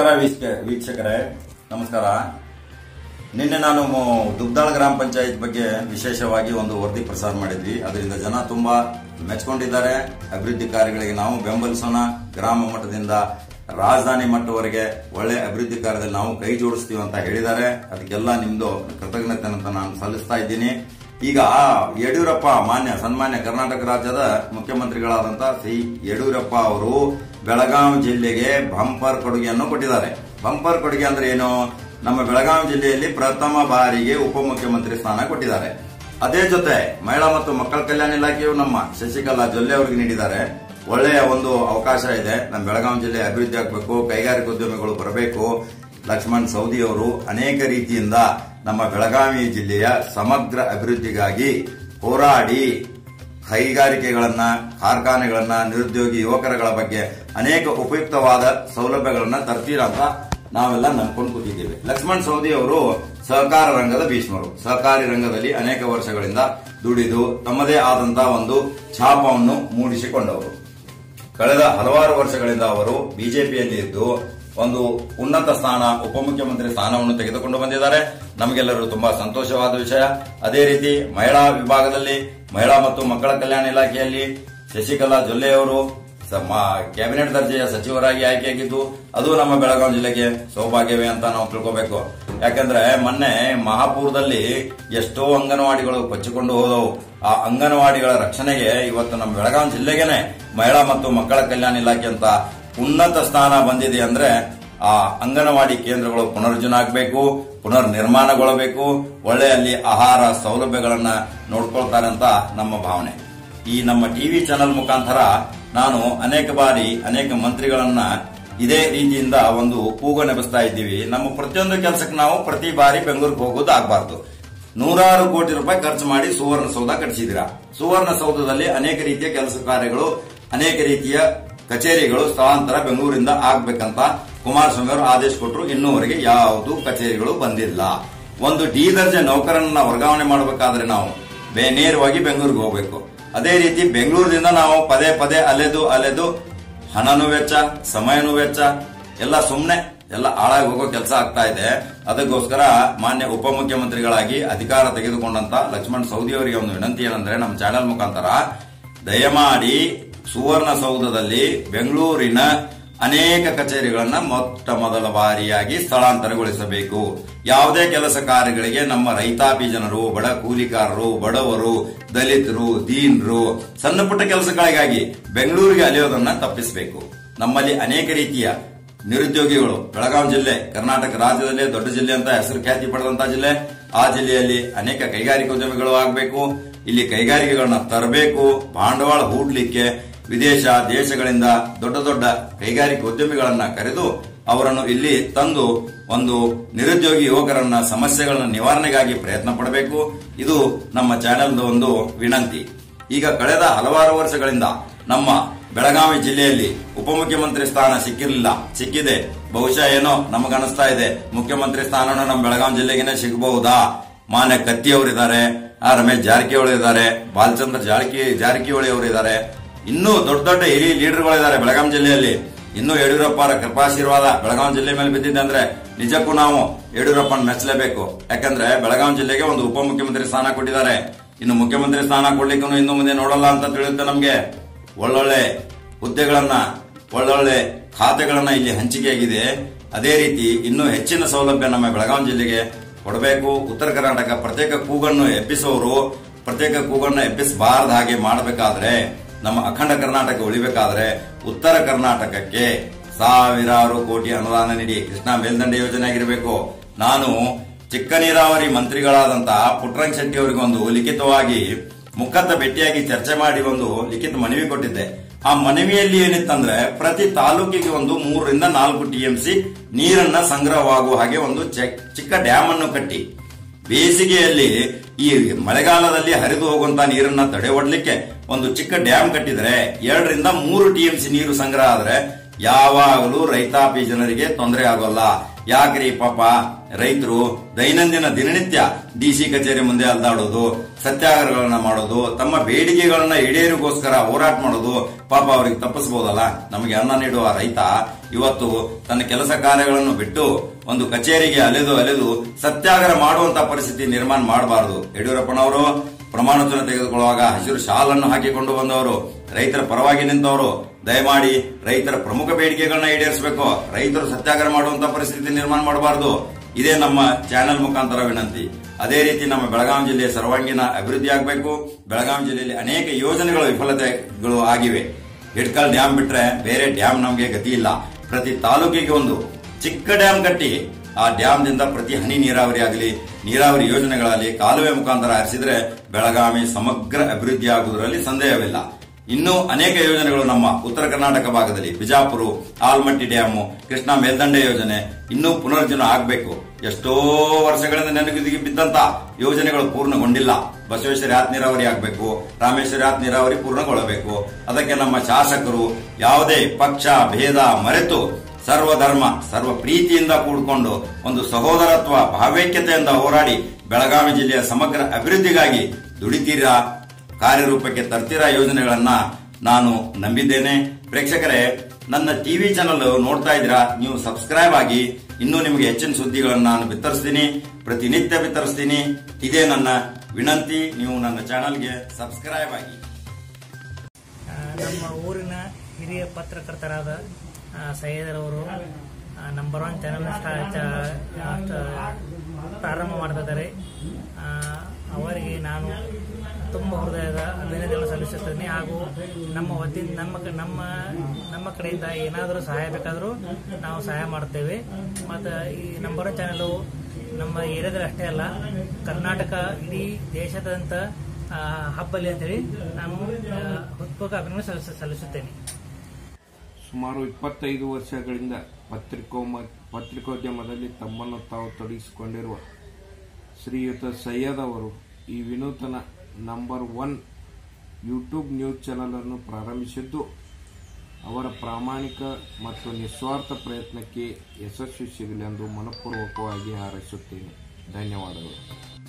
ವೀಕ್ಷಕ ವೀಕ್ಷಕರೇ ನಮಸ್ಕಾರ ನಿನ್ನೆ ನಾನು ಮೊ- ದುಗ್ದಾಳ ಗ್ರಾಮ ಪಂಚಾಯತ್ ಬಗ್ಗೆ ವಿಶೇಷವಾಗಿ ಒಂದು ವರದಿ ಪ್ರಸಾರ ಮಾಡಿದ್ವಿ ಅದರಿಂದ ಜನ ತುಂಬಾ ಮೆಚ್ಕೊಂಡಿದ್ದಾರೆ ಅಭಿವೃದ್ಧಿ ಕಾರ್ಯಗಳಿಗೆ ನಾವು ಬೆಂಬಲಿಸೋಣ ಗ್ರಾಮ ಮಟ್ಟದಿಂದ ರಾಜಧಾನಿ ಮಟ್ಟವರೆಗೆ ಒಳ್ಳೆ ಅಭಿವೃದ್ಧಿ ಕಾರ್ಯದಲ್ಲಿ ನಾವು ಕೈ ಜೋಡಿಸ್ತೀವಿ ಅಂತ ಹೇಳಿದ್ದಾರೆ ಅದಕ್ಕೆಲ್ಲ ನಿಮ್ದು ಕೃತಜ್ಞತೆ ಅಂತ ನಾನು ಸಲ್ಲಿಸ್ತಾ ಇದ್ದೀನಿ ಈಗ ಯಡಿಯೂರಪ್ಪ ಮಾನ್ಯ ಸನ್ಮಾನ್ಯ ಕರ್ನಾಟಕ ರಾಜ್ಯದ ಮುಖ್ಯಮಂತ್ರಿಗಳಾದಂತಹ ಶ್ರೀ ಯಡಿಯೂರಪ್ಪ ಅವರು ಬೆಳಗಾವಿ ಜಿಲ್ಲೆಗೆ ಬಂಪರ್ ಕೊಡುಗೆಯನ್ನು ಕೊಟ್ಟಿದ್ದಾರೆ ಬಂಪರ್ ಕೊಡುಗೆ ಅಂದ್ರೆ ಏನು ನಮ್ಮ ಬೆಳಗಾವಿ ಜಿಲ್ಲೆಯಲ್ಲಿ ಪ್ರಥಮ ಬಾರಿಗೆ ಉಪಮುಖ್ಯಮಂತ್ರಿ ಸ್ಥಾನ ಕೊಟ್ಟಿದ್ದಾರೆ ಅದೇ ಜೊತೆ ಮಹಿಳಾ ಮತ್ತು ಮಕ್ಕಳ ಕಲ್ಯಾಣ ಇಲಾಖೆಯು ನಮ್ಮ ಶಶಿಕಲಾ ಜೊಲ್ಲೆ ಅವರಿಗೆ ನೀಡಿದ್ದಾರೆ ಒಳ್ಳೆಯ ಒಂದು ಅವಕಾಶ ಇದೆ ನಮ್ಮ ಬೆಳಗಾವಿ ಜಿಲ್ಲೆ ಅಭಿವೃದ್ಧಿ ಆಗಬೇಕು ಕೈಗಾರಿಕೋದ್ಯಮಿಗಳು ಬರಬೇಕು ಲಕ್ಷ್ಮಣ್ ಸೌದಿ ಅವರು ಅನೇಕ ರೀತಿಯಿಂದ ನಮ್ಮ ಬೆಳಗಾವಿ ಜಿಲ್ಲೆಯ ಸಮಗ್ರ ಅಭಿವೃದ್ಧಿಗಾಗಿ ಹೋರಾಡಿ ಕೈಗಾರಿಕೆಗಳನ್ನ ಕಾರ್ಖಾನೆಗಳನ್ನ ನಿರುದ್ಯೋಗಿ ಯುವಕರುಗಳ ಬಗ್ಗೆ ಅನೇಕ ಉಪಯುಕ್ತವಾದ ಸೌಲಭ್ಯಗಳನ್ನ ತರ್ತೀರ ಅಂತ ನಾವೆಲ್ಲ ನಂಬ್ಕೊಂಡು ಕೂತಿದ್ದೇವೆ ಲಕ್ಷ್ಮಣ್ ಸೌದಿ ಅವರು ಸಹಕಾರ ರಂಗದ ಭೀಷ್ಮರು ಸಹಕಾರಿ ರಂಗದಲ್ಲಿ ಅನೇಕ ವರ್ಷಗಳಿಂದ ದುಡಿದು ತಮ್ಮದೇ ಆದಂತಹ ಒಂದು ಛಾಪವನ್ನು ಮೂಡಿಸಿಕೊಂಡವರು ಕಳೆದ ಹಲವಾರು ವರ್ಷಗಳಿಂದ ಅವರು ಬಿಜೆಪಿಯಲ್ಲಿ ಇದ್ದು ಒಂದು ಉನ್ನತ ಸ್ಥಾನ ಉಪಮುಖ್ಯಮಂತ್ರಿ ಸ್ಥಾನವನ್ನು ತೆಗೆದುಕೊಂಡು ಬಂದಿದ್ದಾರೆ ನಮಗೆಲ್ಲರೂ ತುಂಬಾ ಸಂತೋಷವಾದ ವಿಷಯ ಅದೇ ರೀತಿ ಮಹಿಳಾ ವಿಭಾಗದಲ್ಲಿ ಮಹಿಳಾ ಮತ್ತು ಮಕ್ಕಳ ಕಲ್ಯಾಣ ಇಲಾಖೆಯಲ್ಲಿ ಶಶಿಕಲಾ ಜೊಲ್ಲೆ ಅವರು ಸ- ಮ- ಕ್ಯಾಬಿನೆಟ್ ದರ್ಜೆಯ ಸಚಿವರಾಗಿ ಆಯ್ಕೆಯಾಗಿದ್ದು ಅದು ನಮ್ಮ ಬೆಳಗಾವಿ ಜಿಲ್ಲೆಗೆ ಸೌಭಾಗ್ಯವೇ ಅಂತ ನಾವು ತಿಳ್ಕೋಬೇಕು ಯಾಕಂದ್ರೆ ಮೊನ್ನೆ ಮಹಾಪುರದಲ್ಲಿ ಎಷ್ಟೋ ಅಂಗನವಾಡಿಗಳು ಕೊಚ್ಚಿಕೊಂಡು ಹೋದವು ಆ ಅಂಗನವಾಡಿಗಳ ರಕ್ಷಣೆಗೆ ಇವತ್ತು ನಮ್ಮ ಬೆಳಗಾವಿ ಜಿಲ್ಲೆಗೆನೆ ಮಹಿಳಾ ಮತ್ತು ಮಕ್ಕಳ ಕಲ್ಯಾಣ ಇಲಾಖೆ ಅಂತ ಉನ್ನತ ಸ್ಥಾನ ಬಂದಿದೆ ಅಂದ್ರೆ ಆ ಅಂಗನವಾಡಿ ಕೇಂದ್ರಗಳು ಪುನರ್ಜನ ಆಗಬೇಕು ಪುನರ್ ನಿರ್ಮಾಣಗೊಳ್ಳಬೇಕು ಒಳ್ಳೆ ಅಲ್ಲಿ ಆಹಾರ ಸೌಲಭ್ಯಗಳನ್ನ ನೋಡ್ಕೊಳ್ತಾರೆ ಅಂತ ನಮ್ಮ ಭಾವನೆ ಈ ನಮ್ಮ ಟಿವಿ ಚಾನೆಲ್ ಮುಖಾಂತರ ನಾನು ಅನೇಕ ಬಾರಿ ಅನೇಕ ಮಂತ್ರಿಗಳನ್ನ ಇದೇ ರೀತಿಯಿಂದ ಒಂದು ಕೂಗು ನೆಬಸ್ತಾ ಇದ್ದೀವಿ ನಮ್ಮ ಪ್ರತಿಯೊಂದು ಕೆಲಸಕ್ಕೆ ನಾವು ಪ್ರತಿ ಬಾರಿ ಬೆಂಗಳೂರಿಗೆ ಹೋಗೋದು ಆಗಬಾರ್ದು ನೂರಾರು ಕೋಟಿ ರೂಪಾಯಿ ಖರ್ಚು ಮಾಡಿ ಸುವರ್ಣ ಸೌಧ ಕಟ್ಟಿಸಿದಿರಾ ಸುವರ್ಣ ಸೌಧದಲ್ಲಿ ಅನೇಕ ರೀತಿಯ ಕೆಲಸ ಕಾರ್ಯಗಳು ಅನೇಕ ರೀತಿಯ ಕಚೇರಿಗಳು ಸ್ಥಳಾಂತರ ಬೆಂಗಳೂರಿಂದ ಆಗ್ಬೇಕಂತ ಕುಮಾರಸ್ವಾಮಿ ಅವರು ಆದೇಶ ಕೊಟ್ಟರು ಇನ್ನೂವರೆಗೆ ಯಾವುದು ಕಚೇರಿಗಳು ಬಂದಿಲ್ಲ ಒಂದು ಡಿ ದರ್ಜೆ ನೌಕರನ್ನ ವರ್ಗಾವಣೆ ಮಾಡಬೇಕಾದ್ರೆ ನಾವು ಬೆ- ನೇರವಾಗಿ ಬೆಂಗಳೂರಿಗೆ ಹೋಗಬೇಕು ಅದೇ ರೀತಿ ಬೆಂಗಳೂರಿನಿಂದ ನಾವು ಪದೇ ಪದೇ ಅಲೆದು ಅಲೆದು ಹಣನೂ ವೆಚ್ಚ ಸಮಯನೂ ವೆಚ್ಚ ಎಲ್ಲ ಸುಮ್ಮನೆ ಎಲ್ಲ ಹಾಳಾಗಿ ಹೋಗೋ ಕೆಲಸ ಆಗ್ತಾ ಇದೆ ಅದಕ್ಕೋಸ್ಕರ ಮಾನ್ಯ ಉಪಮುಖ್ಯಮಂತ್ರಿಗಳಾಗಿ ಅಧಿಕಾರ ತೆಗೆದುಕೊಂಡಂತ ಲಕ್ಷ್ಮಣ್ ಸೌದಿ ಅವರಿಗೆ ಒಂದು ವಿನಂತಿ ಏನಂದ್ರೆ ನಮ್ಮ ಚಾನೆಲ್ ಮುಖಾಂತರ ದಯಮಾಡಿ ಸುವರ್ಣಸೌಧದಲ್ಲಿ ಬೆಂಗಳೂರಿನ ಅನೇಕ ಕಚೇರಿಗಳನ್ನ ಮೊಟ್ಟ ಮೊದಲ ಬಾರಿಯಾಗಿ ಸ್ಥಳಾಂತರಗೊಳಿಸಬೇಕು ಯಾವುದೇ ಕೆಲಸ ಕಾರ್ಯಗಳಿಗೆ ನಮ್ಮ ರೈತಾಪಿ ಜನರು ಬಡ ಕೂಲಿಕಾರರು ಬಡವರು ದಲಿತರು ದೀನರು ಸಣ್ಣ ಪುಟ್ಟ ಕೆಲಸಗಳಿಗಾಗಿ ಬೆಂಗಳೂರಿಗೆ ಅಲೆಯೋದನ್ನ ತಪ್ಪಿಸಬೇಕು ನಮ್ಮಲ್ಲಿ ಅನೇಕ ರೀತಿಯ ನಿರುದ್ಯೋಗಿಗಳು ಬೆಳಗಾವಿ ಜಿಲ್ಲೆ ಕರ್ನಾಟಕ ರಾಜ್ಯದಲ್ಲೇ ದೊಡ್ಡ ಜಿಲ್ಲೆ ಅಂತ ಹೆಸರು ಖ್ಯಾತಿ ಪಡೆದಂತಹ ಜಿಲ್ಲೆ ಆ ಜಿಲ್ಲೆಯಲ್ಲಿ ಅನೇಕ ಕೈಗಾರಿಕೋದ್ಯಮಿಗಳು ಆಗಬೇಕು ಇಲ್ಲಿ ಕೈಗಾರಿಕೆಗಳನ್ನ ತರಬೇಕು ಬಂಡವಾಳ ಹೂಡ್ಲಿಕ್ಕೆ ವಿದೇಶ ದೇಶಗಳಿಂದ ದೊಡ್ಡ ದೊಡ್ಡ ಕೈಗಾರಿಕೆ ಉದ್ಯಮಿಗಳನ್ನ ಕರೆದು ಅವರನ್ನು ಇಲ್ಲಿ ತಂದು ಒಂದು ನಿರುದ್ಯೋಗಿ ಯುವಕರನ್ನ ಸಮಸ್ಯೆಗಳನ್ನ ನಿವಾರಣೆಗಾಗಿ ಪ್ರಯತ್ನ ಪಡಬೇಕು ಇದು ನಮ್ಮ ಚಾನೆಲ್ದ ಒಂದು ವಿನಂತಿ ಈಗ ಕಳೆದ ಹಲವಾರು ವರ್ಷಗಳಿಂದ ನಮ್ಮ ಬೆಳಗಾವಿ ಜಿಲ್ಲೆಯಲ್ಲಿ ಉಪಮುಖ್ಯಮಂತ್ರಿ ಸ್ಥಾನ ಸಿಕ್ಕಿರಲಿಲ್ಲ ಸಿಕ್ಕಿದೆ ಬಹುಶಃ ಏನೋ ನಮಗನಿಸ್ತಾ ಇದೆ ಮುಖ್ಯಮಂತ್ರಿ ಸ್ಥಾನವನ್ನು ನಮ್ಮ ಬೆಳಗಾವಿ ಜಿಲ್ಲೆಗೆ ಸಿಗಬಹುದಾ ಮಾನ್ಯ ಕತ್ತಿ ಅವರಿದ್ದಾರೆ ಆ ರಮೇಶ್ ಜಾರಕಿಹೊಳಿ ಇದ್ದಾರೆ ಬಾಲಚಂದ್ರ ಜಾರಕಿ ಜಾರಕಿಹೊಳಿ ಅವರಿದ್ದಾರೆ ಇನ್ನೂ ದೊಡ್ಡ ದೊಡ್ಡ ಹಿರಿಯ ಲೀಡರ್ಗಳಿದ್ದಾರೆ ಬೆಳಗಾವಿ ಜಿಲ್ಲೆಯಲ್ಲಿ ಇನ್ನೂ ಯಡಿಯೂರಪ್ಪರ ಕೃಪಾಶೀರ್ವಾದ ಬೆಳಗಾವಿ ಜಿಲ್ಲೆ ಮೇಲೆ ಬಿದ್ದಿದೆ ಅಂದ್ರೆ ನಿಜಕ್ಕೂ ನಾವು ಯಡಿಯೂರಪ್ಪನ ಮೆಚ್ಚಲೇಬೇಕು ಯಾಕಂದ್ರೆ ಬೆಳಗಾವಿ ಜಿಲ್ಲೆಗೆ ಒಂದು ಉಪಮುಖ್ಯಮಂತ್ರಿ ಸ್ಥಾನ ಕೊಟ್ಟಿದ್ದಾರೆ ಇನ್ನು ಮುಖ್ಯಮಂತ್ರಿ ಸ್ಥಾನ ಕೊಡ್ಲಿಕ್ಕೂ ಇನ್ನು ಮುಂದೆ ನೋಡಲ್ಲ ಅಂತ ತಿಳಿಯುತ್ತೆ ನಮ್ಗೆ ಒಳ್ಳೊಳ್ಳೆ ಹುದ್ದೆಗಳನ್ನ ಒಳ್ಳೊಳ್ಳೆ ಖಾತೆಗಳನ್ನ ಇಲ್ಲಿ ಹಂಚಿಕೆಯಾಗಿದೆ ಅದೇ ರೀತಿ ಇನ್ನೂ ಹೆಚ್ಚಿನ ಸೌಲಭ್ಯ ನಮ್ಮ ಬೆಳಗಾವಿ ಜಿಲ್ಲೆಗೆ ಕೊಡಬೇಕು ಉತ್ತರ ಕರ್ನಾಟಕ ಪ್ರತ್ಯೇಕ ಕೂಗನ್ನು ಎಬ್ಬಿಸೋರು ಪ್ರತ್ಯೇಕ ಕೂಗನ್ನು ಎಬ್ಬಿಸಬಾರದ ಹಾಗೆ ಮಾಡಬೇಕಾದ್ರೆ ನಮ್ಮ ಅಖಂಡ ಕರ್ನಾಟಕ ಉಳಿಬೇಕಾದ್ರೆ ಉತ್ತರ ಕರ್ನಾಟಕಕ್ಕೆ ಸಾವಿರಾರು ಕೋಟಿ ಅನುದಾನ ನೀಡಿ ಕೃಷ್ಣಾ ಮೇಲ್ದಂಡೆ ಯೋಜನೆ ಆಗಿರಬೇಕು ನಾನು ಚಿಕ್ಕ ನೀರಾವರಿ ಮಂತ್ರಿಗಳಾದಂತಹ ಪುಟ್ಟರಂಗ ಶೆಟ್ಟಿ ಅವರಿಗೆ ಒಂದು ಲಿಖಿತವಾಗಿ ಮುಖತ ಭೇಟಿಯಾಗಿ ಚರ್ಚೆ ಮಾಡಿ ಒಂದು ಲಿಖಿತ ಮನವಿ ಕೊಟ್ಟಿದ್ದೆ ಆ ಮನವಿಯಲ್ಲಿ ಏನಿತ್ತಂದ್ರೆ ಪ್ರತಿ ತಾಲೂಕಿಗೆ ಒಂದು ಮೂರರಿಂದ ನಾಲ್ಕು ಟಿಎಂಸಿ ನೀರನ್ನ ಸಂಗ್ರಹವಾಗುವ ಹಾಗೆ ಒಂದು ಚೆಕ್- ಚಿಕ್ಕ ಡ್ಯಾಮ್ ಅನ್ನು ಕಟ್ಟಿ ಬೇಸಿಗೆಯಲ್ಲಿ ಈ ಮಳೆಗಾಲದಲ್ಲಿ ಹರಿದು ಹೋಗುವಂತ ನೀರನ್ನ ತಡೆ ಒಡ್ಲಿಕ್ಕೆ ಒಂದು ಚಿಕ್ಕ ಡ್ಯಾಮ್ ಕಟ್ಟಿದ್ರೆ ಎರಡರಿಂದ ಮೂರು ಟಿಎಂಸಿ ನೀರು ಸಂಗ್ರಹ ಆದ್ರೆ ಯಾವಾಗಲೂ ರೈತಾಪಿ ಜನರಿಗೆ ತೊಂದರೆ ಆಗೋಲ್ಲ ಯಾಕ್ರಿ ಪಾಪ ರೈತರು ದೈನಂದಿನ ದಿನನಿತ್ಯ ಡಿಸಿ ಕಚೇರಿ ಮುಂದೆ ಅಲ್ದಾಡೋದು ಸತ್ಯಾಗ್ರಹಗಳನ್ನ ಮಾಡೋದು ತಮ್ಮ ಬೇಡಿಕೆಗಳನ್ನ ಈಡೇರಿಗೋಸ್ಕರ ಹೋರಾಟ ಮಾಡೋದು ಪಾಪ ಅವ್ರಿಗೆ ತಪ್ಪಿಸಬಹುದಲ್ಲ ನಮಗೆ ಅನ್ನ ನೀಡುವ ರೈತ ಇವತ್ತು ತನ್ನ ಕೆಲಸ ಕಾರ್ಯಗಳನ್ನು ಬಿಟ್ಟು ಒಂದು ಕಚೇರಿಗೆ ಅಲೆದು ಅಲೆದು ಸತ್ಯಾಗ್ರಹ ಮಾಡುವಂತ ಪರಿಸ್ಥಿತಿ ನಿರ್ಮಾಣ ಮಾಡಬಾರದು ಯಡಿಯೂರಪ್ಪನವರು ಪ್ರಮಾಣ ವಚನ ತೆಗೆದುಕೊಳ್ಳುವಾಗ ಹಸಿರು ಶಾಲನ್ನು ಹಾಕಿಕೊಂಡು ಬಂದವರು ರೈತರ ಪರವಾಗಿ ನಿಂತವರು ದಯಮಾಡಿ ರೈತರ ಪ್ರಮುಖ ಬೇಡಿಕೆಗಳನ್ನ ಈಡೇರಿಸಬೇಕು ರೈತರು ಸತ್ಯಾಗ್ರಹ ಮಾಡುವಂತ ಪರಿಸ್ಥಿತಿ ನಿರ್ಮಾಣ ಮಾಡಬಾರದು ಇದೇ ನಮ್ಮ ಚಾನೆಲ್ ಮುಖಾಂತರ ವಿನಂತಿ ಅದೇ ರೀತಿ ನಮ್ಮ ಬೆಳಗಾವಿ ಜಿಲ್ಲೆಯ ಸರ್ವಾಂಗೀಣ ಅಭಿವೃದ್ಧಿ ಆಗಬೇಕು ಬೆಳಗಾವಿ ಜಿಲ್ಲೆಯಲ್ಲಿ ಅನೇಕ ಯೋಜನೆಗಳು ವಿಫಲತೆಗಳು ಆಗಿವೆ ಹಿಡ್ಕಲ್ ಡ್ಯಾಮ್ ಬಿಟ್ರೆ ಬೇರೆ ಡ್ಯಾಮ್ ನಮಗೆ ಗತಿ ಇಲ್ಲ ಪ್ರತಿ ತಾಲೂಕಿಗೆ ಒಂದು ಚಿಕ್ಕ ಡ್ಯಾಮ್ ಕಟ್ಟಿ ಆ ಡ್ಯಾಮ್ ದಿಂದ ಪ್ರತಿ ಹನಿ ನೀರಾವರಿ ಆಗಲಿ ನೀರಾವರಿ ಯೋಜನೆಗಳಲ್ಲಿ ಕಾಲುವೆ ಮುಖಾಂತರ ಹರಿಸಿದ್ರೆ ಬೆಳಗಾವಿ ಸಮಗ್ರ ಅಭಿವೃದ್ಧಿ ಆಗುವುದರಲ್ಲಿ ಸಂದೇಹವಿಲ್ಲ ಇನ್ನೂ ಅನೇಕ ಯೋಜನೆಗಳು ನಮ್ಮ ಉತ್ತರ ಕರ್ನಾಟಕ ಭಾಗದಲ್ಲಿ ಬಿಜಾಪುರ ಆಲ್ಮಟ್ಟಿ ಡ್ಯಾಮು ಕೃಷ್ಣಾ ಮೇಲ್ದಂಡೆ ಯೋಜನೆ ಇನ್ನೂ ಪುನರ್ಜೀವನ ಆಗಬೇಕು ಎಷ್ಟೋ ವರ್ಷಗಳಿಂದ ನೆನಗುದಿಗೆ ಬಿದ್ದಂತ ಯೋಜನೆಗಳು ಪೂರ್ಣಗೊಂಡಿಲ್ಲ ಬಸವೇಶ್ವರ ಯಾತ್ ನೀರಾವರಿ ಆಗಬೇಕು ರಾಮೇಶ್ವರ ಯಾತ್ ನೀರಾವರಿ ಪೂರ್ಣಗೊಳ್ಳಬೇಕು ಅದಕ್ಕೆ ನಮ್ಮ ಶಾಸಕರು ಯಾವುದೇ ಪಕ್ಷ ಭೇದ ಮರೆತು ಸರ್ವಧರ್ಮ ಸರ್ವ ಪ್ರೀತಿಯಿಂದ ಕೂಡಿಕೊಂಡು ಒಂದು ಸಹೋದರತ್ವ ಭಾವೈಕ್ಯತೆಯಿಂದ ಹೋರಾಡಿ ಬೆಳಗಾವಿ ಜಿಲ್ಲೆಯ ಸಮಗ್ರ ಅಭಿವೃದ್ಧಿಗಾಗಿ ದುಡಿತೀರಾ ಕಾರ್ಯರೂಪಕ್ಕೆ ತರ್ತಿರಾ ಯೋಜನೆಗಳನ್ನ ನಾನು ನಂಬಿದ್ದೇನೆ ಪ್ರೇಕ್ಷಕರೇ ನನ್ನ ಟಿವಿ ಚಾನಲ್ ನೋಡ್ತಾ ಇದ್ದೀರಾ ನೀವು ಸಬ್ಸ್ಕ್ರೈಬ್ ಆಗಿ ಇನ್ನೂ ನಿಮಗೆ ಹೆಚ್ಚಿನ ಸುದ್ದಿಗಳನ್ನು ನಾನು ಬಿತ್ತರಿಸ್ತೀನಿ ಪ್ರತಿನಿತ್ಯ ಬಿತ್ತರಿಸ್ತೀನಿ ಇದೇ ನನ್ನ ವಿನಂತಿ ನೀವು ನನ್ನ ಚಾನಲ್ಗೆ ಸಬ್ಸ್ಕ್ರೈಬ್ ಆಗಿ ಆ, ನಮ್ಮ ಊರಿನ ಹಿರಿಯ ಪತ್ರಕರ್ತರಾದ ಆ, ಸೈಯದರವರು ನಂಬರ್ ಒನ್ ಚಾನೆಲ್ ಪ್ರಾರಂಭ ಮಾಡ್ತಿದ್ದಾರೆ ಆ, ಅವರಿಗೆ ನಾನು ತುಂಬ ಹೃದಯದ ಅಭಿನಂದನೆ ಸಲ್ಲಿಸುತ್ತೇನೆ ಹಾಗೂ ನಮ್ಮ ವತಿಯಿಂದ ನಮ್ಮ ಕ- ನಮ್ಮ ನಮ್ಮ ಕಡೆಯಿಂದ ಏನಾದರೂ ಸಹಾಯ ಬೇಕಾದರೂ ನಾವು ಸಹಾಯ ಮಾಡುತ್ತೇವೆ ಮತ್ತು ಈ ನಂಬರ್ ಒನ್ ಚಾನೆಲು ನಮ್ಮ ಏರಿಯಾದಲ್ಲಿ ಅಷ್ಟೇ ಅಲ್ಲ ಕರ್ನಾಟಕ ಇಡೀ ದೇಶದಾದ್ಯಂತ ಆ, ಹಬ್ಬಲಿ ಅಂತೇಳಿ ನಾನು ಆ, ಹೃತ್ಪೂರ್ವಕ ಅಭಿನಂದನೆ ಸಲ್ಲಿಸ- ಸಲ್ಲಿಸುತ್ತೇನೆ ಸುಮಾರು ಇಪ್ಪತ್ತೈದು ವರ್ಷಗಳಿಂದ ಪತ್ರಿಕೋಮ ಪತ್ರಿಕೋದ್ಯಮದಲ್ಲಿ ತಮ್ಮನ್ನು ತಾವು ತೊಡಗಿಸಿಕೊಂಡಿರುವ ಶ್ರೀಯುತ ಸೈಯದ್ ಅವರು ಈ ವಿನೂತನ number one YouTube news channel ಅನ್ನು ಪ್ರಾರಂಭಿಸಿದ್ದು ಅವರ ಪ್ರಾಮಾಣಿಕ ಮತ್ತು ನಿಸ್ವಾರ್ಥ ಪ್ರಯತ್ನಕ್ಕೆ ಯಶಸ್ವಿ ಸಿಗಲಿ ಎಂದು ಮನಪೂರ್ವಕವಾಗಿ ಹಾರೈಸುತ್ತೇನೆ ಧನ್ಯವಾದಗಳು